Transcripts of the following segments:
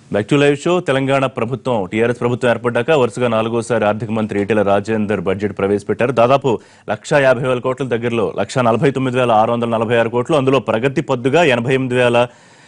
Back to live show Telangana ప్రభుత్వం TRS ప్రభుత్వం ఏర్పడ్డాక వరుసగా నాలుగోసారి ఆర్థిక మంత్రి ఈటెల రాజేందర్ బడ్జెట్ ప్రవేశపెట్టారు దాదాపు లక్ష యాభై వేల కోట్ల దగ్గరలో లక్ష నలభై తొమ్మిది వేల ఆరు వందల నలభై ఆరు కోట్లు అందులో ప్రగతి పద్దుగా ఎనభై ఎనిమిది వేల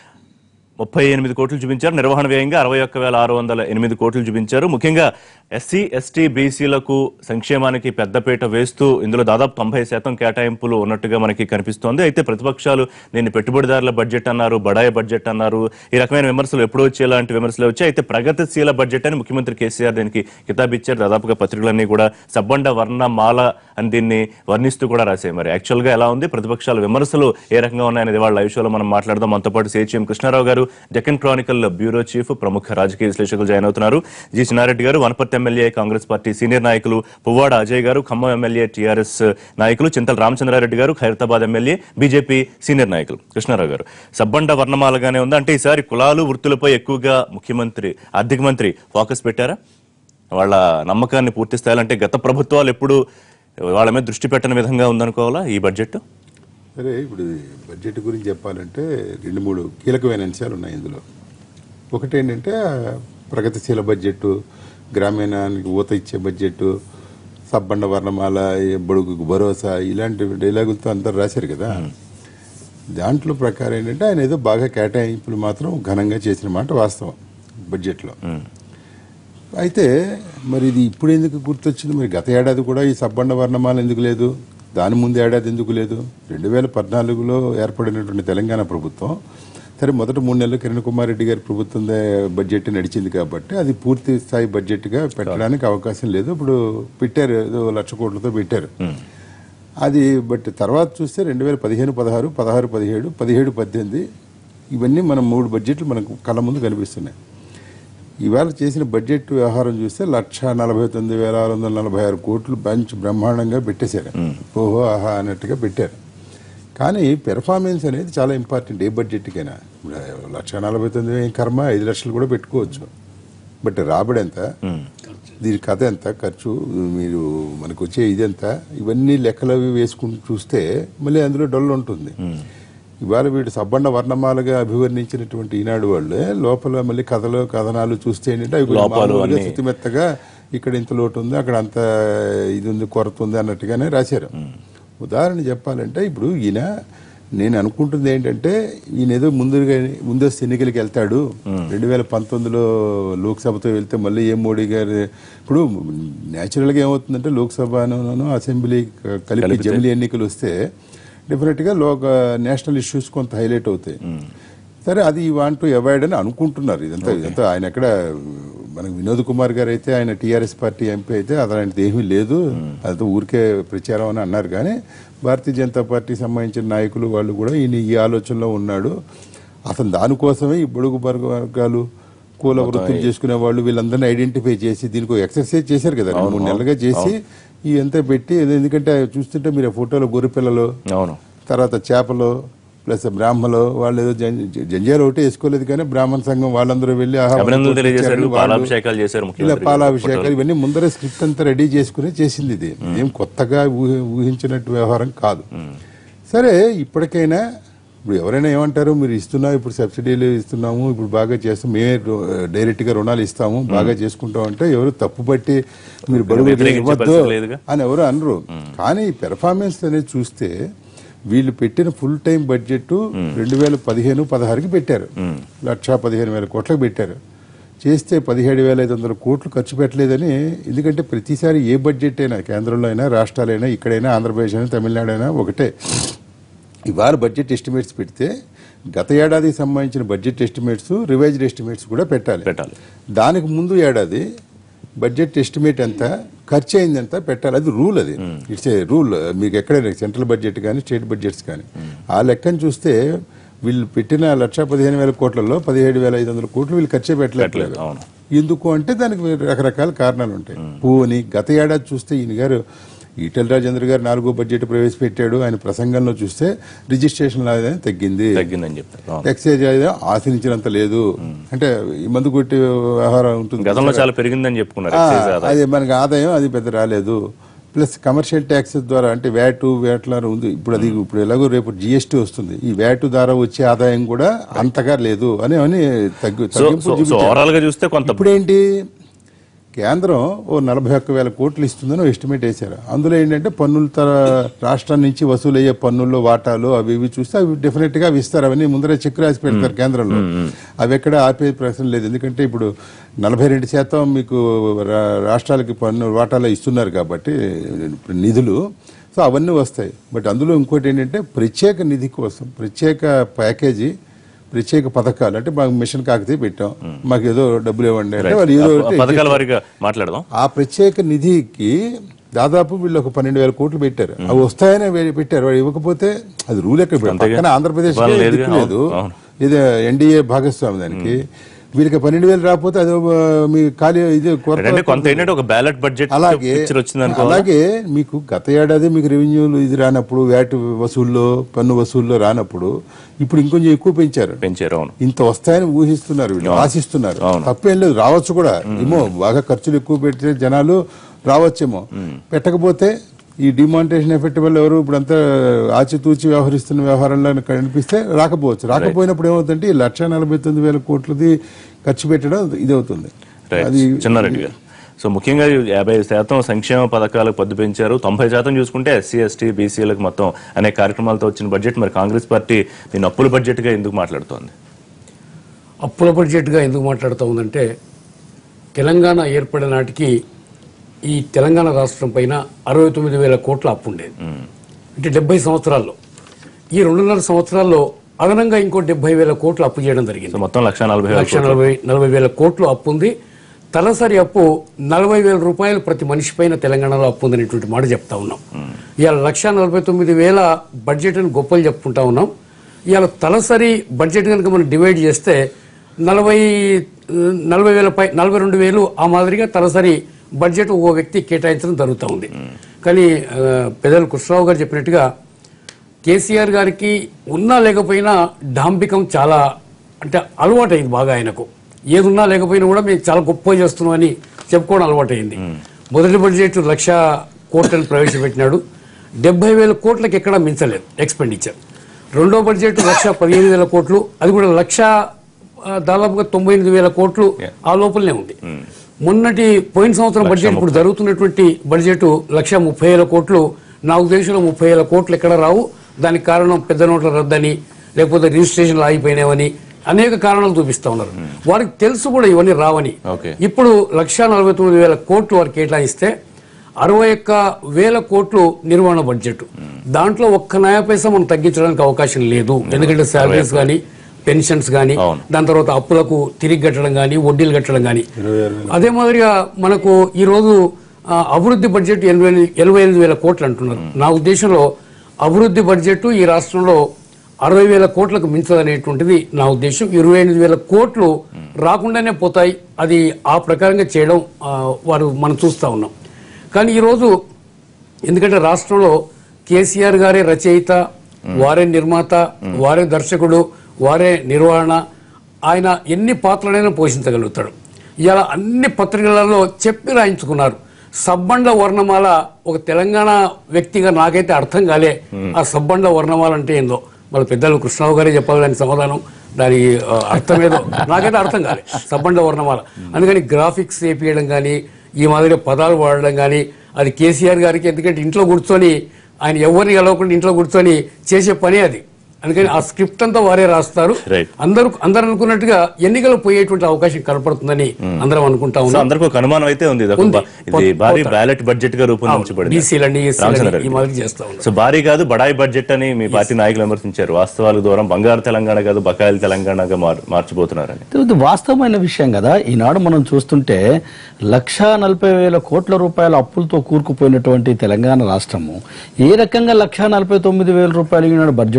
ముప్పై ఎనిమిది కోట్లు చూపించారు నిర్వహణ వ్యయంగా అరవై ఒక్క వేల ఆరు వందల ఎనిమిది కోట్లు చూపించారు ముఖ్యంగా ఎస్సీ ఎస్టీ బీసీలకు సంక్షేమానికి పెద్దపీట వేస్తూ ఇందులో దాదాపు తొంభై శాతం కేటాయింపులు ఉన్నట్టుగా మనకి కనిపిస్తోంది అయితే ప్రతిపక్షాలు దీన్ని పెట్టుబడిదారుల బడ్జెట్ అన్నారు బడాయి బడ్జెట్ అన్నారు ఈ రకమైన విమర్శలు ఎప్పుడూ వచ్చేలాంటి విమర్శలు వచ్చాయి అయితే ప్రగతిశీల బడ్జెట్ అని ముఖ్యమంత్రి కేసీఆర్ దీనికి కితాబ్ ఇచ్చారు దాదాపుగా పత్రికలన్నీ కూడా సబ్బండ వర్ణ మాల అని దీన్ని వర్ణిస్తూ కూడా రాశాయి మరి యాక్చువల్ గా ఎలా ఉంది ప్రతిపక్షాల విమర్శలు ఏ రకంగా ఉన్నాయనేది వాళ్ళ లైవ్ షోలో మనం మాట్లాడదాం మనతో పాటు సిహెచ్ఎం కృష్ణారావు గారు డెక్కన్ క్రానికల్ బ్యూరో చీఫ్ ప్రముఖ రాజకీయ విశ్లేషకులు జాయిన్ అవుతున్నారు జి చిన్నారెడ్డి గారు Wanaparthy MLA Congress party senior నాయకులు పువ్వాడ అజయ్ గారు ఖమ్మం ఎమ్మెల్యే టీఆర్ఎస్ నాయకులు చింతల రామచంద్రారెడ్డి గారు ఖైరతాబాద్ ఎమ్మెల్యే బీజేపీ సీనియర్ నాయకులు కృష్ణారావు గారు సబ్బండ వర్ణమాలగానే ఉంది అంటే ఈసారి కులాలు వృత్తులపై ఎక్కువగా ముఖ్యమంత్రి ఆర్థిక మంత్రి ఫోకస్ పెట్టారా వాళ్ళ నమ్మకాన్ని పూర్తి స్థాయిలో గత ప్రభుత్వాలు ఎప్పుడు వాళ్ళ మీద దృష్టి పెట్టని విధంగా ఉందనుకోవాలా ఈ బడ్జెట్ సరే ఇప్పుడు ఈ బడ్జెట్ గురించి చెప్పాలంటే రెండు మూడు కీలకమైన అంశాలు ఉన్నాయి ఇందులో ఒకటి ఏంటంటే ప్రగతిశీల బడ్జెట్ గ్రామీణానికి ఊత ఇచ్చే బడ్జెట్ సబ్బండ వర్ణమాల ఈ బడుగుకు భరోసా ఇలాంటి డైలాగులతో అందరు రాశారు కదా దాంట్లో ప్రకారం ఏంటంటే ఆయన ఏదో బాగా కేటాయింపులు మాత్రం ఘనంగా చేసిన మాట వాస్తవం బడ్జెట్లో అయితే మరి ఇది ఇప్పుడు ఎందుకు గుర్తొచ్చింది మరి గత ఏడాది కూడా ఈ సబ్బండ వర్ణమాల ఎందుకు లేదు దాని ముందు ఏడాది ఎందుకు లేదు రెండు వేల పద్నాలుగులో ఏర్పడినటువంటి తెలంగాణ ప్రభుత్వం సరే మొదట మూడు నెలలు కిరణ్ కుమార్ రెడ్డి గారి ప్రభుత్వం దే- బడ్జెట్ నడిచింది కాబట్టి అది పూర్తి స్థాయి బడ్జెట్గా పెట్టడానికి అవకాశం లేదు ఇప్పుడు పెట్టారు ఏదో లక్ష కోట్లతో పెట్టారు అది బట్ తర్వాత చూస్తే రెండు వేల పదిహేను పదహారు పదహారు పదిహేడు పదిహేడు పద్దెనిమిది ఇవన్నీ మనం మూడు బడ్జెట్లు మనకు కళ్ళ ముందు కనిపిస్తున్నాయి ఇవాళ చేసిన బడ్జెట్ వ్యవహారం చూస్తే లక్ష నలభై తొమ్మిది వేల ఆరు వందల నలభై ఆరు కోట్లు బంచ్ బ్రహ్మాండంగా పెట్టేశారు ఓహో ఆహా అన్నట్టుగా పెట్టారు కానీ పెర్ఫార్మెన్స్ అనేది చాలా ఇంపార్టెంట్ ఏ బడ్జెట్కైనా ఇప్పుడు లక్ష నలభై తొమ్మిది వేల కర్మ ఐదు లక్షలు కూడా పెట్టుకోవచ్చు బట్ రాబడి ఎంత దీని కథ ఎంత ఖర్చు మీరు మనకు వచ్చే ఇది ఎంత ఇవన్నీ లెక్కలు అవి వేసుకుంటూ చూస్తే మళ్ళీ అందులో డొల్ ఉంటుంది ఇవాళ వీడు సబ్బండ వర్ణమాలుగా అభివర్ణించినటువంటి ఈనాడు వాళ్ళే లోపల మళ్ళీ కథలు కథనాలు చూస్తే ఏంటంటే అవి కొంచెం లోపాలు మామూలుగా అన్నీ. శుతిమెత్తగా ఇక్కడ ఇంత లోటు ఉంది అక్కడ అంత ఇది ఉంది కొరత ఉంది అన్నట్టుగానే రాశారు ఉదాహరణ చెప్పాలంటే ఇప్పుడు ఈయన నేను అనుకుంటుంది ఏంటంటే ఈయన ఏదో ముందుగా ముందస్తు ఎన్నికలకి వెళ్తాడు రెండు వేల పంతొమ్మిదిలో లోక్సభతో వెళ్తే మళ్ళీ ఏ మోడీ గారు ఇప్పుడు న్యాచురల్ గా ఏమవుతుందంటే లోక్సభను అసెంబ్లీ కలిపి జమిలీ ఎన్నికలు వస్తే డెఫినెట్ గా లోక నేషనల్ ఇష్యూస్ కొంత హైలైట్ అవుతాయి సరే అది వాంట్ టు అవాయిడ్ అని అనుకుంటున్నారు ఇదంతా ఇదంతా ఆయన ఎక్కడ మనకి వినోద్ కుమార్ గారు అయితే ఆయన టీఆర్ఎస్ పార్టీ ఎంపీ అయితే అలాంటిది ఏమీ లేదు అదంతా ఊరికే ప్రచారం అని అన్నారు కానీ భారతీయ జనతా పార్టీకి సంబంధించిన నాయకులు వాళ్ళు కూడా ఈయన ఈ ఆలోచనలో ఉన్నాడు అతను దానికోసమే ఈ బడుగు వర్గ వర్గాలు కూల వృత్తులు చేసుకునే వాళ్ళు వీళ్ళందరినీ ఐడెంటిఫై చేసి దీనికి ఒక ఎక్సర్సైజ్ చేశారు కదా రెండు మూడు నెలలుగా చేసి ఈ అంతా పెట్టి ఎందుకంటే ఎందుకంటే మీరు ఆ ఫోటోలో గొర్రె పిల్లలు అవును తర్వాత చేపలు ప్లస్ బ్రాహ్మలు వాళ్ళు ఏదో జం- జంజాలు ఒకటి వేసుకోలేదు కానీ బ్రాహ్మణ సంఘం వాళ్ళందరూ వెళ్ళి ఆహా, అభినందనలు తెలియజేశారు వాళ్ళు- పాలాభిషేకాలు చేశారు ఇలా ముఖ్యమంత్రి పాలాభిషేకాలు ఇవన్నీ ముందరే స్క్రిప్ట్ అంతా రెడీ చేసుకుని చేసింది ఇది ఏం కొత్తగా ఊహి- ఊహించినట్టు వ్యవహారం కాదు సరే ఇప్పటికైనా ఇప్పుడు ఎవరైనా ఏమంటారు మీరు ఇస్తున్నా ఇప్పుడు సబ్సిడీలు ఇస్తున్నాము ఇప్పుడు బాగా చేస్తాం మేమే రు- డైరెక్ట్ గా రుణాలు ఇస్తాము బాగా చేసుకుంటాం అంటే ఎవరు తప్పు పట్టి మీరు బరువు వ్యతిరేకించే ఇవ్వద్దు పరిస్థితి లేదుగా. అని ఎవరు అనరు కానీ పెర్ఫార్మెన్స్ అనేది చూస్తే వీళ్ళు పెట్టిన ఫుల్ టైం బడ్జెట్ రెండు వేల పదిహేను పదహారుకి పెట్టారు లక్ష పదిహేను వేల కోట్లకు పెట్టారు చేస్తే పదిహేడు వేల ఐదు వందల కోట్లు ఖర్చు పెట్టలేదని ఎందుకంటే ప్రతిసారి ఏ బడ్జెట్ అయినా కేంద్రంలో అయినా రాష్ట్రాలైనా ఇక్కడైనా ఆంధ్రప్రదేశ్ అయినా తమిళనాడు అయినా ఒకటే ఇవాళ బడ్జెట్ ఎస్టిమేట్స్ పెడితే గత ఏడాదికి సంబంధించిన బడ్జెట్ ఎస్టిమేట్స్ రివైజ్డ్ ఎస్టిమేట్స్ కూడా పెట్టాలి పెట్టాలి. దానికి ముందు ఏడాది బడ్జెట్ ఎస్టిమేట్ ఎంత ఖర్చు అయింది ఎంత పెట్టాలి అది రూల్ అది ఇట్స్ ఏ రూల్ మీకు ఎక్కడైనా సెంట్రల్ బడ్జెట్ కానీ స్టేట్ బడ్జెట్స్ కానీ ఆ లెక్కను చూస్తే వీళ్ళు పెట్టిన లక్ష పదిహేను వేల కోట్లలో పదిహేడు వేల ఐదు వందల కోట్లు వీళ్ళు ఖర్చే పెట్టలేదు అవును. ఎందుకు అంటే దానికి రకరకాల కారణాలు ఉంటాయి పోని గత ఏడాది చూస్తే ఈయన గారు ఈటెల రాజేంద్ర గారు నాలుగో బడ్జెట్ ప్రవేశపెట్టాడు ఆయన ప్రసంగంలో చూస్తే రిజిస్ట్రేషన్ ఆదాయం తగ్గింది తగ్గిందని చెప్తారు అవును. ఎక్సైజ్ ఆదాయం ఆశించినంత లేదు అంటే ఈ మందు కొట్టి వ్యవహారం ఉంటుంది గతంలో చాలా పెరిగిందని చెప్పుకున్నారు ఆ, ఎక్సైజ్ ఆదాయం. అది మనకి ఆదాయం అది పెద్ద రాలేదు ప్లస్ కమర్షియల్ ట్యాక్సెస్ ద్వారా అంటే వ్యాట్ వ్యాట్ల ఉంది ఇప్పుడు అది ఇప్పుడు ఎలాగో రేపు జిఎస్టీ వస్తుంది ఈ వ్యాట్ ద్వారా వచ్చే ఆదాయం కూడా అంతగా లేదు అని అని తగ్గు సో తగ్గింపు సో చూపించారు. ఓవరాల్ గా చూస్తే కొంత ఇప్పుడేంటి కేంద్రం ఓ నలభై ఒక్క వేల కోట్లు ఇస్తుందని ఎస్టిమేట్ వేశారు అందులో ఏంటంటే పన్నుల తర రాష్ట్రం నుంచి వసూలయ్యే పన్నుల్లో వాటాలు అవి ఇవి చూస్తే అవి డెఫినెట్ గా అవి ఇస్తారు అవన్నీ ముందరే చెక్ రాసి పెడతారు కేంద్రంలో అవి ఎక్కడ ఆపే ప్రశ్న లేదు ఎందుకంటే ఇప్పుడు నలభై రెండు శాతం మీకు రా- రాష్ట్రాలకి పన్ను వాటాలు ఇస్తున్నారు కాబట్టి ఇప్పుడు నిధులు సో అవన్నీ వస్తాయి బట్ అందులో ఇంకోటి ఏంటంటే ప్రత్యేక నిధి కోసం ప్రత్యేక ప్యాకేజీ ప్రత్యేక పథకాలు అంటే మాకు మిషన్ కాకతీయ పెట్టాం మాకు ఏదో డబ్బులు ఇవ్వండి అంటే వాళ్ళు ఏదో ఆ ఒకటి పథకాల వారిగా మాట్లాడదాం ఆ ప్రత్యేక నిధికి దాదాపు వీళ్ళు ఒక పన్నెండు వేల కోట్లు పెట్టారు అవి వస్తాయని వే- పెట్టారు వాడు ఇవ్వకపోతే అది రూల్ ఎక్కడ పెట్టారు అంతేగా. పక్కన ఆంధ్రప్రదేశ్ వాళ్ళు లేదుగా. దిక్కు లేదు అవును. ఇది ఎన్డీఏ భాగస్వామి దానికి వీళ్ళకి పన్నెండు వేలు రాకపోతే అది ఒక మీ ఖాళీ ఇది కొరత అంటే కొంత ఏంటంటే ఒక బ్యాలెట్ బడ్జెట్ అలాగే పిక్చర్ వచ్చింది అనుకో అలాగే మీకు గత ఏడాది మీకు రెవెన్యూలు ఇది రానప్పుడు వ్యాట్ వసూల్లో పన్ను వసూల్లో రానప్పుడు ఇప్పుడు ఇంకొంచెం ఎక్కువ పెంచారు పెంచారు అవును ఇంత వస్తాయని ఊహిస్తున్నారు వీళ్ళు ఆశిస్తున్నారు అవును. తప్పేం లేదు రావచ్చు కూడా ఏమో బాగా ఖర్చులు ఎక్కువ పెడితే జనాలు రావచ్చేమో పెట్టకపోతే ఈ డిమానిటేషన్ ఎఫెక్ట్ వల్ల ఎవరు ఇప్పుడు అంతా ఆచితూచి వ్యవహరిస్తున్న వ్యవహారంలో కనిపిస్తే రాకపోవచ్చు రాకపోయినప్పుడు ఏమవుతుందంటే ఈ లక్ష నలభై తొమ్మిది వేల కోట్లది ఖర్చు పెట్టడం ఇది అవుతుంది రైట్ అది చిన్నారెడ్డి గారు సో ముఖ్యంగా యాభై శాతం సంక్షేమ పథకాలకు పద్దు పెంచారు తొంభై శాతం చూసుకుంటే ఎస్సీ ఎస్టీ బీసీలకు మొత్తం అనేక కార్యక్రమాలతో వచ్చిన బడ్జెట్ మరి కాంగ్రెస్ పార్టీ దీన్ని అప్పుల బడ్జెట్ గా ఎందుకు మాట్లాడుతోంది అప్పుల బడ్జెట్గా ఎందుకు మాట్లాడుతూ ఉందంటే తెలంగాణ ఏర్పడిన నాటికి ఈ తెలంగాణ రాష్ట్రం పైన అరవై తొమ్మిది వేల కోట్ల అప్పు ఉండేది అంటే డెబ్బై సంవత్సరాల్లో ఈ రెండున్నర సంవత్సరాల్లో అదనంగా ఇంకో డెబ్బై వేల కోట్లు అప్పు చేయడం జరిగింది సో మొత్తం లక్ష నలభై వేల లక్ష నలభై నలభై వేల కోట్లు అప్పు ఉంది తలసరి అప్పు నలభై వేల రూపాయలు ప్రతి మనిషి పైన తెలంగాణలో అప్పు ఉందనేటువంటి మాట చెప్తా ఉన్నాం ఇవాళ లక్ష నలభై తొమ్మిది వేల బడ్జెట్ అని గొప్పలు చెప్పుకుంటా ఉన్నాం ఇవాళ తలసరి బడ్జెట్ కనుక మనం డివైడ్ చేస్తే నలభై నలభై వేల పై నలభై రెండు వేలు ఆ మాదిరిగా తలసరి బడ్జెట్ ఓ వ్యక్తి కేటాయించడం జరుగుతూ ఉంది కానీ ఆ, పెద్దలు కృష్ణరావు గారు చెప్పినట్టుగా కేసీఆర్ గారికి ఉన్నా లేకపోయినా డాంబికం చాలా అంటే అలవాటైంది బాగా ఆయనకు ఏది ఉన్నా లేకపోయినా కూడా మేము చాలా గొప్ప చేస్తున్నాం అని చెప్పుకోవడం అలవాటైంది మొదటి బడ్జెట్ లక్ష కోట్లను ప్రవేశపెట్టినాడు డెబ్బై వేల కోట్లకి ఎక్కడా మించలేదు ఎక్స్పెండిచర్ రెండో బడ్జెట్ లక్ష పదిహేను వేల కోట్లు అది కూడా లక్ష ఆ, దాదాపుగా తొంభై ఎనిమిది వేల కోట్లు ఆ లోపలనే ఉంది మొన్నటి పోయిన సంవత్సరం బడ్జెట్ ఇప్పుడు జరుగుతున్నటువంటి బడ్జెట్ లక్ష ముప్పై వేల కోట్లు నా ఉద్దేశంలో ముప్పై వేల కోట్లు ఎక్కడ రావు దానికి కారణం పెద్ద నోట్ల రద్దని లేకపోతే రిజిస్ట్రేషన్లు ఆగిపోయినావని అనేక కారణాలు చూపిస్తా ఉన్నారు వారికి తెలుసు కూడా ఇవన్నీ రావని ఓకే ఇప్పుడు లక్ష నలభై తొమ్మిది వేల కోట్లు వారికి కేటాయిస్తే అరవై ఒక్క వేల కోట్లు నిర్వహణ బడ్జెట్ దాంట్లో ఒక్క నయా పైసా మనం తగ్గించడానికి అవకాశం లేదు ఎందుకంటే శాలరీస్ కానీ పెన్షన్స్ కానీ అవును. దాని తర్వాత అప్పులకు తిరిగి కట్టడం కానీ వడ్డీలు కట్టడం కానీ అదే మాదిరిగా మనకు ఈ రోజు ఆ, అభివృద్ధి బడ్జెట్ ఎనభై ఎనిమిది- ఎనభై ఎనిమిది వేల కోట్లు అంటున్నారు నా ఉద్దేశంలో అభివృద్ధి బడ్జెట్ ఈ రాష్ట్రంలో అరవై వేల కోట్లకు మించదనేటువంటిది నా ఉద్దేశం ఇరవై ఎనిమిది వేల కోట్లు రాకుండానే పోతాయి అది ఆ ప్రకారంగా చేయడం ఆ, వారు మనం చూస్తా ఉన్నాం కానీ ఈరోజు ఎందుకంటే రాష్ట్రంలో కేసీఆర్ గారే రచయిత వారే నిర్మాత వారే దర్శకుడు వారే నిర్వహణ ఆయన ఎన్ని పాత్రలైనా పోషించగలుగుతాడు ఇలా అన్ని పత్రికలలో చెప్పి రాయించుకున్నారు సబ్బండ వర్ణమాల ఒక తెలంగాణ వ్యక్తిగా నాకైతే అర్థం కాలే ఆ సబ్బండ వర్ణమాల అంటే ఏందో మన పెద్దలు కృష్ణరావు గారే చెప్పాలి దాని సమాధానం దాని ఆ, అర్థం ఏదో నాకైతే అర్థం కాలే సబ్బండ వర్ణమాల అందుకని గ్రాఫిక్స్ వేపియడం కానీ ఈ మాదిరిగా పదాలు వాడడం కానీ అది కేసీఆర్ గారికి ఎందుకంటే ఇంట్లో కూర్చొని ఆయన ఎవరిని కలవకుండా ఇంట్లో కూర్చొని చేసే పనే అది అందుకని ఆ స్క్రిప్ట్ అంతా వారే రాస్తారు Right. అందరూ అందరూ అనుకున్నట్టుగా ఎన్నికలు పోయేటువంటి అవకాశం కనపడుతుందని అందరం అనుకుంటా సో ఉన్నాం అందరికీ ఒక అనుమానం అయితే ఉంది ఇది ఒక ఉంది. బా- ఇది భారీ బ్యాలెట్ బడ్జెట్ గా రూపొందించబడింది బీసీలని ఎస్సీలని రామచంద్ర ఈ మాదిరి చేస్తా ఉన్నారు సో భారీ కాదు బడాయి బడ్జెట్ అని మీ పార్టీ నాయకులు విమర్శించారు వాస్తవాల దూరం బంగారు తెలంగాణ కాదు బకాయిల తెలంగాణగా మార్- మార్చబోతున్నారని ఇది వాస్తవమైన విషయం కదా ఈనాడు మనం చూస్తుంటే లక్షా నలభై వేల కోట్ల రూపాయల అప్పులతో కూరుకుపోయినటువంటి తెలంగాణ రాష్ట్రము ఏ రకంగా లక్షా నలభై తొమ్మిది వేల రూపాయలు ఈనాడు బడ్జెట్ పెట్టి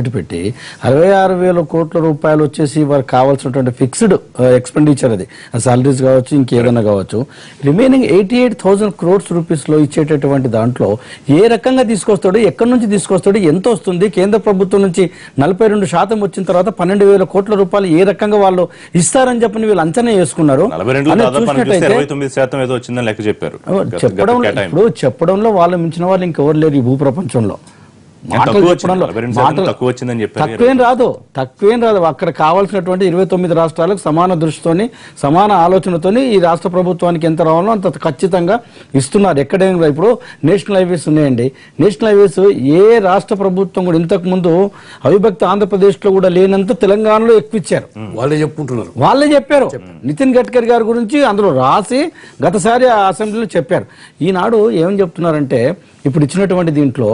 అరవై ఆరు వేల కోట్ల రూపాయలు వచ్చేసి వారికి కావాల్సినటువంటి ఫిక్స్డ్ ఎక్స్పెండిచర్ అది సాలరీస్ కావచ్చు ఇంకేదైనా కావచ్చు remaining eighty eight thousand crores rupees లో ఇచ్చేటటువంటి దాంట్లో ఏ రకంగా తీసుకొస్తాడు ఎక్కడి నుంచి తీసుకొస్తాడు ఎంత వస్తుంది కేంద్ర ప్రభుత్వం నుంచి నలభై రెండు శాతం వచ్చిన తర్వాత పన్నెండు వేల కోట్ల రూపాయలు ఏ రకంగా వాళ్ళు ఇస్తారని చెప్పని వీళ్ళు అంచనా వేసుకున్నారు నలభై రెండు అనేది దాదాపు మనకి చూస్తే చూసినట్టయితే ఇరవై తొమ్మిది శాతం ఏదో వచ్చిందని లెక్క చెప్పారు గత- గత చెప్పడం కేటాయింపు. ఇప్పుడు చెప్పడంలో వాళ్ళు మించిన వాళ్ళు ఇంకెవరు లేరు ఈ భూప్రపంచంలో మాటలు తక్కువ వచ్చింది. చెప్పడంలో నలభై రెండు శాతం మాటలు- తక్కువ వచ్చిందని చెప్పారు. తక్కువేం రాదు తక్కువేం రాదు అక్కడ కావాల్సినటువంటి ఇరవై తొమ్మిది రాష్ట్రాలకు సమాన దృష్టితోని సమాన ఆలోచనతోని ఈ రాష్ట్ర ప్రభుత్వానికి ఎంత రావాలో అంత ఖచ్చితంగా ఇస్తున్నారు ఎక్కడైనా ఇప్పుడు నేషనల్ హైవేస్ ఉన్నాయండి నేషనల్ హైవేస్ ఏ రాష్ట్ర ప్రభుత్వం కూడా ఇంతకు ముందు అవిభక్త ఆంధ్రప్రదేశ్ లో కూడా లేనంత తెలంగాణలో ఎక్కువ ఇచ్చారు వాళ్ళే చెప్పుకుంటున్నారు వాళ్ళే చెప్పారు నితిన్ గడ్కరీ గారి గురించి అందులో రాసి గతసారి ఆ అసెంబ్లీలో చెప్పారు ఈనాడు ఏం చెప్తున్నారంటే ఇప్పుడు ఇచ్చినటువంటి దీంట్లో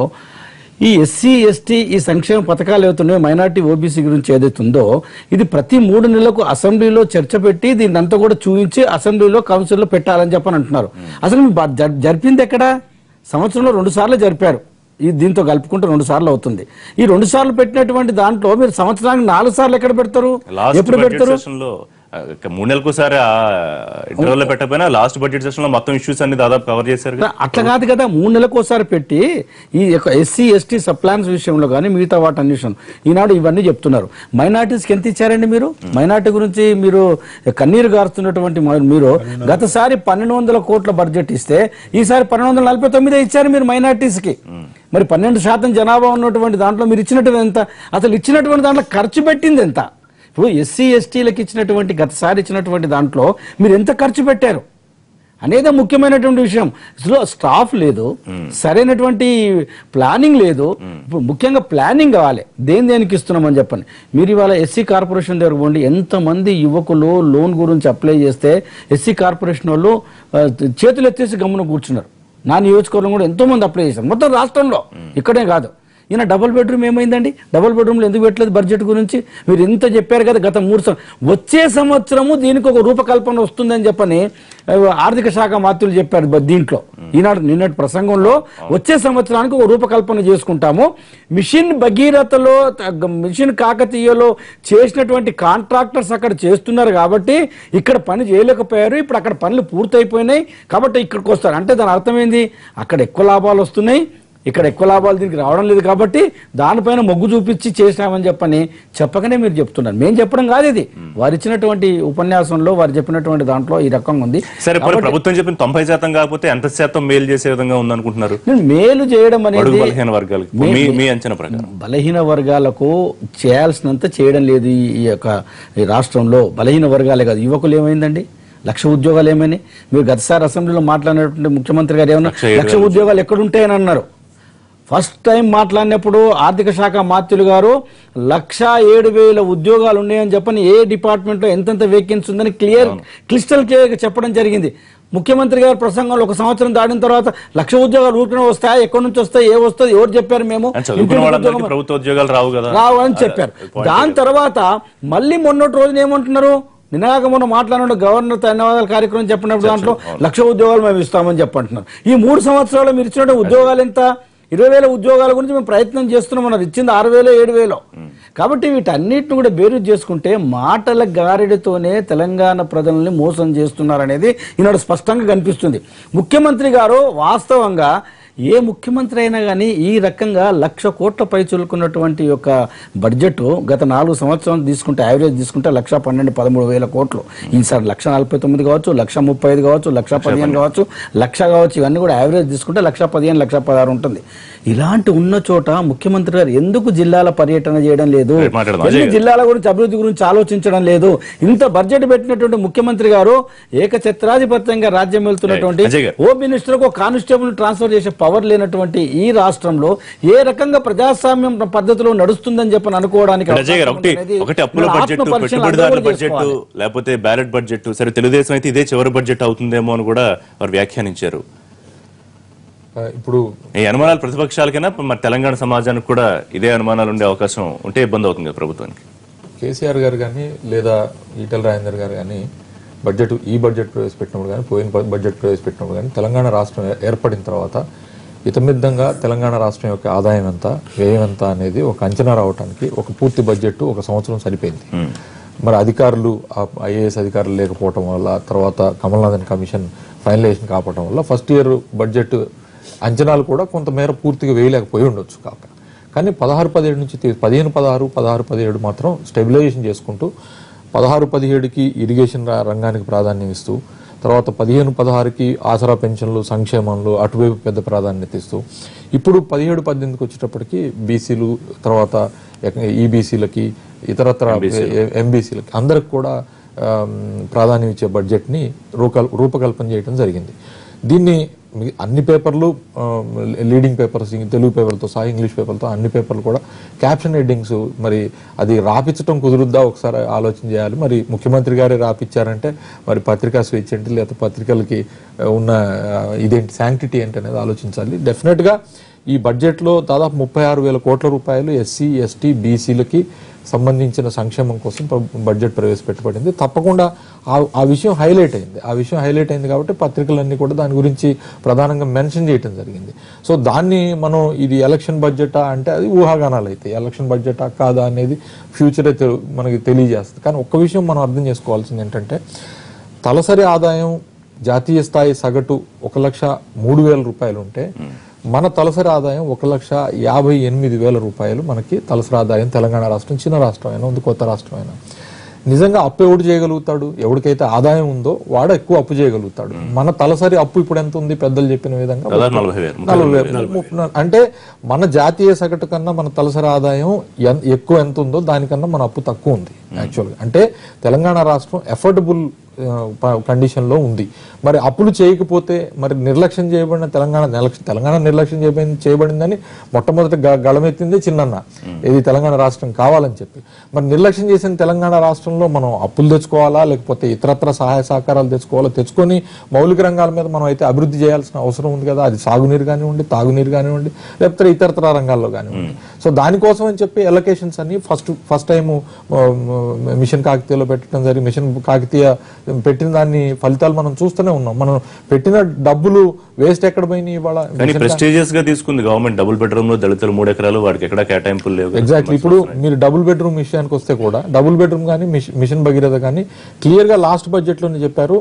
ఈ ఎస్సీ ఎస్టీ ఈ సంక్షేమ పథకాలు ఏవైతున్నాయో మైనార్టీ ఓబీసీ గురించి ఏదైతే ఉందో ఇది ప్రతి మూడు నెలలకు అసెంబ్లీలో చర్చ పెట్టి దీన్ని అంతా కూడా చూపించి అసెంబ్లీలో కౌన్సిల్లో పెట్టాలని చెప్పని అంటున్నారు అసలు మీ బ- జర్- జరిపింది ఎక్కడ సంవత్సరంలో రెండు సార్లు జరిపారు ఈ దీంతో కలుపుకుంటే రెండు సార్లు అవుతుంది ఈ రెండు సార్లు పెట్టినటువంటి దాంట్లో మీరు సంవత్సరానికి నాలుగు సార్లు ఎక్కడ పెడతారు లాస్ట్ ఎప్పుడు బడ్జెట్ పెడతారు సెషన్ లో ఆ, ఇక మూడు నెలలకోసారి ఆ ఇంటర్వల్ లో పెట్టకపోయినా లాస్ట్ బడ్జెట్ సెషన్ లో మొత్తం ఇష్యూస్ అన్ని దాదాపు కవర్ చేశారు కదా. అట్లా కాదు కదా మూడు నెలలకు ఒకసారి పెట్టి ఈ యొక్క ఎస్సీ ఎస్టీ సప్లాన్స్ విషయంలో కానీ మిగతా వాటి అన్వేషణ ఈనాడు ఇవన్నీ చెప్తున్నారు మైనార్టీస్కి ఎంత ఇచ్చారండి మీరు మైనార్టీ గురించి మీరు కన్నీరు గారుస్తున్నటువంటి మ- మీరు గతసారి పన్నెండు వందల కోట్ల బడ్జెట్ ఇస్తే ఈసారి పన్నెండు వందల నలభై తొమ్మిదే ఇచ్చారు మీరు మైనార్టీస్కి మరి పన్నెండు శాతం జనాభా ఉన్నటువంటి దాంట్లో మీరు ఇచ్చినటువంటి ఎంత అసలు ఇచ్చినటువంటి దాంట్లో ఖర్చు పెట్టింది ఎంత ఇప్పుడు ఎస్సీ ఎస్టీలకు ఇచ్చినటువంటి గతసారి ఇచ్చినటువంటి దాంట్లో మీరు ఎంత ఖర్చు పెట్టారు అనేది ముఖ్యమైనటువంటి విషయం అసలు స్టాఫ్ లేదు సరైనటువంటి ప్లానింగ్ లేదు ఇప్పుడు ముఖ్యంగా ప్లానింగ్ కావాలి దేని దేనికి ఇస్తున్నామని చెప్పండి మీరు ఇవాళ ఎస్సీ కార్పొరేషన్ దగ్గర పోండి ఎంతమంది యువకులు లోన్ గురించి అప్లై చేస్తే ఎస్సీ కార్పొరేషన్ వాళ్ళు ఆ, చేతులు ఎత్తేసి గమ్మున కూర్చున్నారు నా నియోజకవర్గం కూడా ఎంతో మంది అప్లై చేశారు మొత్తం రాష్ట్రంలో ఇక్కడే కాదు ఈయన డబుల్ బెడ్రూమ్ ఏమైందండి డబుల్ బెడ్రూమ్లో ఎందుకు పెట్టలేదు బడ్జెట్ గురించి మీరు ఇంత చెప్పారు కదా గత మూడు సంవత్సరం వచ్చే సంవత్సరము దీనికి ఒక రూపకల్పన వస్తుందని చెప్పని ఆ, ఆర్థిక శాఖ మాత్రులు చెప్పారు బ- దీంట్లో ఈనాడు నిన్నటి ప్రసంగంలో వచ్చే సంవత్సరానికి ఒక రూపకల్పన చేసుకుంటాము మిషన్ భగీరథలో త- గ- మిషన్ కాకతీయలో చేసినటువంటి కాంట్రాక్టర్స్ అక్కడ చేస్తున్నారు కాబట్టి ఇక్కడ పని చేయలేకపోయారు ఇప్పుడు అక్కడ పనులు పూర్తయిపోయినాయి కాబట్టి ఇక్కడికి వస్తారు అంటే దాని అర్థం ఏంది అక్కడ ఎక్కువ లాభాలు వస్తున్నాయి ఇక్కడ ఎక్కువ లాభాలు దీనికి రావడం లేదు కాబట్టి దానిపైన మొగ్గు చూపించి చేసినామని చెప్పని చెప్పకనే మీరు చెప్తున్నారు మేము చెప్పడం కాదు ఇది వారు ఇచ్చినటువంటి ఉపన్యాసంలో వారు చెప్పినటువంటి దాంట్లో ఈ రకంగా ఉంది సరే మరి ప్రభుత్వం చెప్పిన తొంభై శాతం కాకపోతే ఎంత శాతం మేలు చేసే విధంగా ఉందనుకుంటున్నారు నేను మేలు చేయడం బడుగు అనేది బలహీన వర్గాలకి మీ మీ అంచనా ప్రకారం బలహీన వర్గాలకు చేయాల్సినంత చేయడం లేదు ఈ ఈ యొక్క ఈ రాష్ట్రంలో బలహీన వర్గాలే కాదు యువకులు ఏమైందండి లక్ష ఉద్యోగాలు ఏమైనాయి మీరు గతసారి అసెంబ్లీలో మాట్లాడినటువంటి ముఖ్యమంత్రి గారు ఏమన్నా లక్ష ఏడు లక్ష ఉద్యోగాలు ఎక్కడుంటాయని అన్నారు ఫస్ట్ టైం మాట్లాడినప్పుడు ఆర్థిక శాఖ మాత్యులు గారు లక్ష ఏడు వేల ఉద్యోగాలు ఉన్నాయని చెప్పని ఏ డిపార్ట్మెంట్ లో ఎంతెంత వేకెన్సీ ఉందని క్లియర్ క్లిస్టల్ క్లియర్ గా చెప్పడం జరిగింది ముఖ్యమంత్రి గారి ప్రసంగంలో ఒక సంవత్సరం దాటిన తర్వాత లక్ష ఉద్యోగాలు ఊరికనే వస్తాయి ఎక్కడి నుంచి వస్తాయి ఏ వస్తుంది ఎవరు చెప్పారు మేము అని చదువుకున్న ఇంటింటికి వాళ్ళందరికీ ఉద్యోగం- ప్రభుత్వ ఉద్యోగాలు రావు కదా రావు అని చెప్పారు దాని తర్వాత మళ్ళీ మొన్నటి రోజున ఏమంటున్నారు నిన్నగాక మొన్న మాట్లాడిన గవర్నర్ ధన్యవాదాల కార్యక్రమం చెప్పినప్పుడు దాంట్లో లక్ష ఉద్యోగాలు మేము ఇస్తామని చెప్పంటున్నారు ఈ మూడు సంవత్సరాలు మీరు ఇచ్చిన ఉద్యోగాలు ఎంత ఇరవై వేల ఉద్యోగాల గురించి మేము ప్రయత్నం చేస్తున్నాం అన్నారు ఇచ్చింది ఆరు వేలు ఏడు వేలు కాబట్టి వీటన్నిటిని కూడా బేరు చేసుకుంటే మాటల గారిడితోనే తెలంగాణ ప్రజల్ని మోసం చేస్తున్నారనేది ఈనాడు స్పష్టంగా కనిపిస్తుంది ముఖ్యమంత్రి గారు వాస్తవంగా ఏ ముఖ్యమంత్రి అయినా కానీ ఈ రకంగా లక్ష కోట్ల పై చులుకున్నటువంటి యొక్క బడ్జెట్ గత నాలుగు సంవత్సరాలు తీసుకుంటే యావరేజ్ తీసుకుంటే లక్ష పన్నెండు పదమూడు వేల కోట్లు ఈసారి లక్ష నలభై తొమ్మిది కావచ్చు లక్ష ముప్పై ఐదు కావచ్చు లక్ష పదిహేను కావచ్చు లక్ష కావచ్చు ఇవన్నీ కూడా యావరేజ్ తీసుకుంటే లక్ష పదిహేను లక్ష పదహారు ఉంటుంది ఇలాంటి ఉన్న చోట ముఖ్యమంత్రి గారు ఎందుకు జిల్లాల పర్యటన చేయడం లేదు రేపు మాట్లాడదాం. అజయ్ ఎందుకు గారు. జిల్లాల గురించి అభివృద్ధి గురించి ఆలోచించడం లేదు ఇంత బడ్జెట్ పెట్టినటువంటి ముఖ్యమంత్రి గారు ఏకఛత్రాధిపత్యంగా రాజ్యం వెళ్తున్నటువంటి అజయ్ గారు. ఓ మినిస్టర్ ఒక కానిస్టేబుల్ ట్రాన్స్ఫర్ చేసే పవర్ లేనటువంటి ఈ రాష్ట్రంలో ఏ రకంగా ప్రజాస్వామ్యం పద్ధతిలో నడుస్తుందని చెప్పని అనుకోవడానికి ఇప్పుడు అజయ్ గారు ఒకటి అవకాశం అనేది ఒకటి అప్పుల మన బడ్జెట్ ఆత్మపరిశీలన పెట్టుబడిదారుల అందరూ కూడా బడ్జెట్ చేసుకోవాలి. లేకపోతే బ్యాలెట్ బడ్జెట్ సరే తెలుగుదేశం అయితే ఇదే చివరి బడ్జెట్ అవుతుందేమో అని కూడా వారు వ్యాఖ్యానించారు ఆ, ఇప్పుడు ఈ అనుమానాలు ప్రతిపక్షాలకైనా మరి తెలంగాణ సమాజానికి కూడా ఇదే అనుమానాలు ఉండే అవకాశం ఉంటే ఇబ్బంది అవుతుంది కదా ప్రభుత్వానికి కేసీఆర్ గారు కానీ లేదా ఈటల రాజేందర్ గారు కానీ బడ్జెట్ ఈ బడ్జెట్ ప్రవేశపెట్టినప్పుడు కానీ పోయిన బ- బడ్జెట్ ప్రవేశపెట్టినప్పుడు కానీ తెలంగాణ రాష్ట్రం ఏ- ఏర్పడిన తర్వాత ఇతమిద్దంగా తెలంగాణ రాష్ట్రం యొక్క ఆదాయం ఎంత వ్యయం ఎంత అనేది ఒక అంచనా రావడానికి ఒక పూర్తి బడ్జెట్ ఒక సంవత్సరం సరిపోయింది మరి అధికారులు ఐఏఎస్ అధికారులు లేకపోవటం వల్ల తర్వాత కమల్నాథన్ కమిషన్ ఫైనలైజేషన్ కావటం వల్ల ఫస్ట్ ఇయర్ బడ్జెట్ అంచనాలు కూడా కొంతమేర పూర్తిగా వేయలేకపోయి ఉండొచ్చు కాక కానీ పదహారు పదిహేడు నుంచి తీ- పదిహేను పదహారు పదహారు పదిహేడు మాత్రం స్టెబిలైజేషన్ చేసుకుంటూ పదహారు పదిహేడుకి ఇరిగేషన్ రా- రంగానికి ప్రాధాన్యం ఇస్తూ తర్వాత పదిహేను పదహారుకి ఆసరా పెన్షన్లు సంక్షేమంలో అటువైపు పెద్ద ప్రాధాన్యత ఇస్తూ ఇప్పుడు పదిహేడు పద్దెనిమిదికి వచ్చేటప్పటికి బీసీలు తర్వాత ఈబీసీలకి ఇతరత్ర ఎంబీసీలకి అందరికి కూడా ఆమ్, ప్రాధాన్యం ఇచ్చే బడ్జెట్ని రూకల్ రూపకల్పన చేయడం జరిగింది దీన్ని మీ- అన్ని పేపర్లు ఆమ్, లీడింగ్ పేపర్స్ ఇంక తెలుగు పేపర్లతో సహా ఇంగ్లీష్ పేపర్లతో అన్ని పేపర్లు కూడా క్యాప్షన్ హెడ్డింగ్స్ మరి అది రాపించడం కుదురుద్దా ఒకసారి ఆలోచన చేయాలి మరి ముఖ్యమంత్రి గారే రాపిచ్చారంటే మరి పత్రికా స్వేచ్ఛ ఏంటి లేకపోతే పత్రికలకి ఆ, ఉన్న ఆ, ఇదేంటి శాంక్టిటీ ఏంటి అనేది ఆలోచించాలి డెఫినెట్గా ఈ బడ్జెట్లో దాదాపు ముప్పై ఆరు వేల కోట్ల రూపాయలు ఎస్సీ ఎస్టీ బీసీలకి సంబంధించిన సంక్షేమం కోసం ప్ర- బడ్జెట్ ప్రవేశపెట్టబడింది తప్పకుండా ఆ ఆ విషయం హైలైట్ అయింది ఆ విషయం హైలైట్ అయింది కాబట్టి పత్రికలన్నీ కూడా దాని గురించి ప్రధానంగా మెన్షన్ చేయడం జరిగింది సో దాన్ని మనం ఇది ఎలక్షన్ బడ్జెటా అంటే అది ఊహాగానాలు అయితే ఎలక్షన్ బడ్జెటా కాదా అనేది ఫ్యూచరే తె- మనకి తెలియజేస్తుంది కానీ ఒక్క విషయం మనం అర్థం చేసుకోవాల్సింది ఏంటంటే తలసరి ఆదాయం జాతీయ స్థాయి సగటు ఒక లక్ష మూడు వేల రూపాయలు ఉంటే మన తలసరి ఆదాయం ఒక లక్ష యాభై ఎనిమిది వేల రూపాయలు మనకి తలసరి ఆదాయం తెలంగాణ రాష్ట్రం చిన్న రాష్ట్రం అయినా ఉంది కొత్త రాష్ట్రం అయినా నిజంగా అప్పు ఎవడు చేయగలుగుతాడు ఎవరికైతే ఆదాయం ఉందో వాడు ఎక్కువ అప్పు చేయగలుగుతాడు మన తలసరి అప్పు ఇప్పుడు ఎంత ఉంది పెద్దలు చెప్పిన విధంగా దాదాపు నలభై వేలు నలభై వేలు. ముప్పై నాలుగు. అంటే మన జాతీయ సగటు కన్నా మన తలసరి ఆదాయం ఎన్- ఎక్కువ ఎంత ఉందో దానికన్నా మన అప్పు తక్కువ ఉంది యాక్చువల్గా అంటే తెలంగాణ రాష్ట్రం ఎఫోర్డబుల్ కండిషన్ లో ఉంది మరి అప్పులు చేయకపోతే మరి నిర్లక్ష్యం చేయబడిన తెలంగాణ నిర్లక్ష్యం తెలంగాణ నిర్లక్ష్యం చేయబడింది చేయబడిందని మొట్టమొదటి గ- గళమెత్తింది చిన్నన్న ఇది తెలంగాణ రాష్ట్రం కావాలని చెప్పి మరి నిర్లక్ష్యం చేసిన తెలంగాణ రాష్ట్రంలో మనం అప్పులు తెచ్చుకోవాలా లేకపోతే ఇతరత్ర సహాయ సహకారాలు తెచ్చుకోవాలా తెచ్చుకొని మౌలిక రంగాల మీద మనం అయితే అభివృద్ధి చేయాల్సిన అవసరం ఉంది కదా అది సాగునీరు కానివ్వండి తాగునీరు కానివ్వండి లేకపోతే ఇతరత్ర రంగాల్లో కానివ్వండి సో దానికోసం అని చెప్పి ఎలకేషన్స్ అన్ని ఫస్ట్ ఫస్ట్ టైం మిషన్ కాకతీయలో పెట్టడం జరిగి మిషన్ కాకతీయ పెట్టిన దాన్ని ఫలితాలు మనం చూస్తూనే ఉన్నాం మనం పెట్టిన డబ్బులు వేస్ట్ ఎక్కడ పోయినాయి ఇవాళ కానీ ప్రెస్టీజియస్ గా తీసుకుంది గవర్నమెంట్ డబుల్ బెడ్రూమ్ లో దళితులు మూడు ఎకరాలు వాడికి ఎక్కడ కేటాయింపులు లేవు కదా. ఎగ్జాక్ట్లీ ఇప్పుడు మీరు డబుల్ బెడ్రూమ్ విషయానికి వస్తే కూడా డబుల్ బెడ్రూమ్ కానీ మిషన్ భగీరథ కానీ క్లియర్ గా లాస్ట్ బడ్జెట్ లోనే చెప్పారు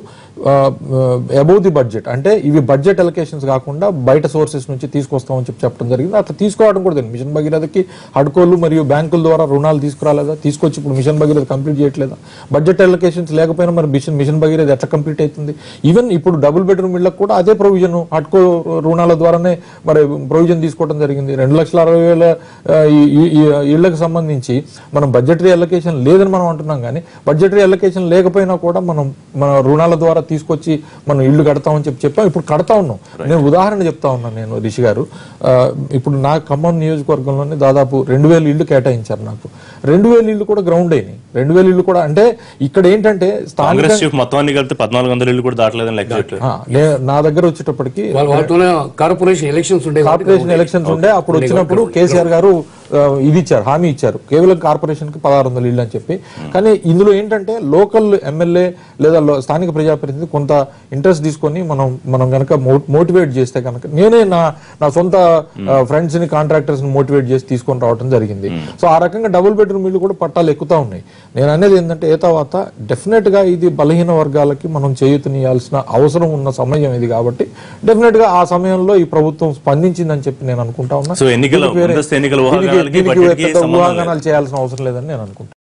అబౌవ్ ది బడ్జెట్ అంటే ఇవి బడ్జెట్ అలొకేషన్స్ కాకుండా బయట సోర్సెస్ నుంచి తీసుకొస్తామని చెప్పి చెప్పడం జరిగింది అట్లా తీసుకోవడం కూడా జరిగింది మిషన్ భగీరథకి హడ్కోలు మరియు బ్యాంకుల ద్వారా రుణాలు తీసుకురాలేదా తీసుకొచ్చి ఇప్పుడు మిషన్ భగీరథ కంప్లీట్ చేయట్లేదా బడ్జెట్ అలొకేషన్స్ లేకపోయినా మరి మిషన్ మిషన్ భగీరథ ఎట్లా కంప్లీట్ అవుతుంది ఈవెన్ ఇప్పుడు డబుల్ బెడ్రూమ్ ఇళ్ళకి కూడా అదే ప్రొవిజన్ హడ్కో రుణాల ద్వారానే మరి ప్రొవిజన్ తీసుకోవడం జరిగింది రెండు లక్షల అరవై వేల ఆ, ఈ- ఈ- ఈ ఇళ్లకు సంబంధించి మనం బడ్జెటరీ అలొకేషన్ లేదని మనం అంటున్నాం కానీ బడ్జెటరీ అలొకేషన్ లేకపోయినా కూడా మనం మన రుణాల ద్వారా తీసుకొచ్చి మనం ఇల్లు కడతామని చెప్పి చెప్పాం ఇప్పుడు కడతా ఉన్నాం నేను ఉదాహరణ చెప్తా ఉన్నాను నేను రిషి గారు ఆ, ఇప్పుడు నా ఖమ్మం నియోజకవర్గంలోనే దాదాపు రెండు వేల ఇల్లు కేటాయించారు నాకు రెండు వేల ఇల్లు కూడా గ్రౌండ్ అయినాయి రెండు వేల ఇల్లు కూడా అంటే ఇక్కడ ఏంటంటే స్థానిక కాంగ్రెస్ చీఫ్ మొత్తం అన్ని కలిపితే పద్నాలుగు వందల ఇల్లు కూడా దాటలేదని లెక్క చేయట్లేదు ఆ, నే- నా దగ్గర వచ్చేటప్పటికి వాళ్ళ వాళ్ళతోనే కార్పొరేషన్ ఎలక్షన్స్ ఉండే కార్పొరేషన్ ఎలక్షన్స్ ఉండే అప్పుడు వచ్చినప్పుడు కేసీఆర్ గారు ఆ, ఇది ఇచ్చారు హామీ ఇచ్చారు కేవలం కార్పొరేషన్ కి పదహారు వందల ఇళ్ళు అని చెప్పి కానీ ఇందులో ఏంటంటే లోకల్ ఎమ్మెల్యే లేదా లో- స్థానిక ప్రజాప్రతినిధి కొంత ఇంట్రెస్ట్ తీసుకొని మనం మనం కనుక మోటివేట్ చేస్తే కనుక నేనే నా నా సొంత ఫ్రెండ్స్ ని కాంట్రాక్టర్స్ ని మోటివేట్ చేసి తీసుకొని రావడం జరిగింది సో ఆ రకంగా డబుల్ బెడ్రూమ్ ఇల్లు కూడా పట్టాలు ఎక్కుతా ఉన్నాయి నేను అనేది ఏంటంటే ఏ తర్వాత డెఫినెట్ గా ఇది బలహీన వర్గాలకి మనం చేయూతనియాల్సిన అవసరం ఉన్న సమయం ఇది కాబట్టి డెఫినెట్ గా ఆ సమయంలో ఈ ప్రభుత్వం స్పందించిందని చెప్పి నేను అనుకుంటా ఉన్నా సో ఎన్నికల దీనికి వేరే- ముందస్తు ఎన్నికల దీనికి- ఊహాగానాలకి దీనికి బడ్జెట్కి పెద్ద సంబంధం లేదు. ఊహాగానాలు చేయాల్సిన అవసరం లేదని నేను అనుకుంటున్నాను